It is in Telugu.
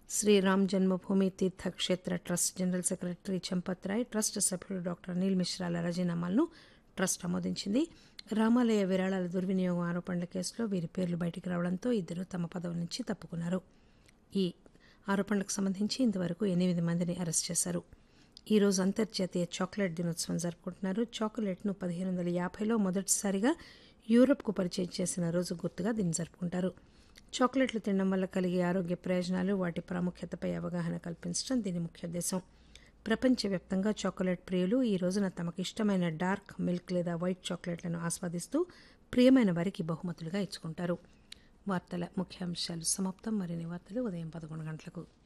Sriram Janmabhoomi Teerth Kshetra trust general secretary Champat Rai trust సభ్యుడు డాక్టర్ అనిల్ మిశ్రాల రాజీనామాలను ట్రస్ట్ ఆమోదించింది రామాలయ విరాళాల దుర్వినియోగం ఆరోపణల కేసులో వీరి పేర్లు బయటికి రావడంతో ఇద్దరు తమ పదవుల నుంచి తప్పుకున్నారు ఈ ఆరోపణలకు సంబంధించి ఇంతవరకు ఎనిమిది మందిని అరెస్ట్ చేశారు ఈ రోజు అంతర్జాతీయ చాక్లెట్ దినోత్సవం జరుపుకుంటున్నారు చాక్లెట్ను పదిహేను వందల యాభైలో మొదటిసారిగా యూరప్కు పరిచయం చేసిన రోజు గుర్తుగా దీన్ని జరుపుకుంటారు చాక్లెట్లు తినడం వల్ల కలిగే ఆరోగ్య ప్రయోజనాలు వాటి ప్రాముఖ్యతపై అవగాహన కల్పించడం దీని ముఖ్య ఉద్దేశం ప్రపంచవ్యాప్తంగా చాక్లెట్ ప్రియులు ఈ రోజున తమకు ఇష్టమైన డార్క్ మిల్క్ లేదా వైట్ చాక్లెట్లను ఆస్వాదిస్తూ ప్రియమైన వారికి బహుమతులుగా ఇచ్చుకుంటారు వార్తల ముఖ్యాంశాలు సమాప్తం మరిన్ని వార్తలు ఉదయం పదకొండు గంటలకు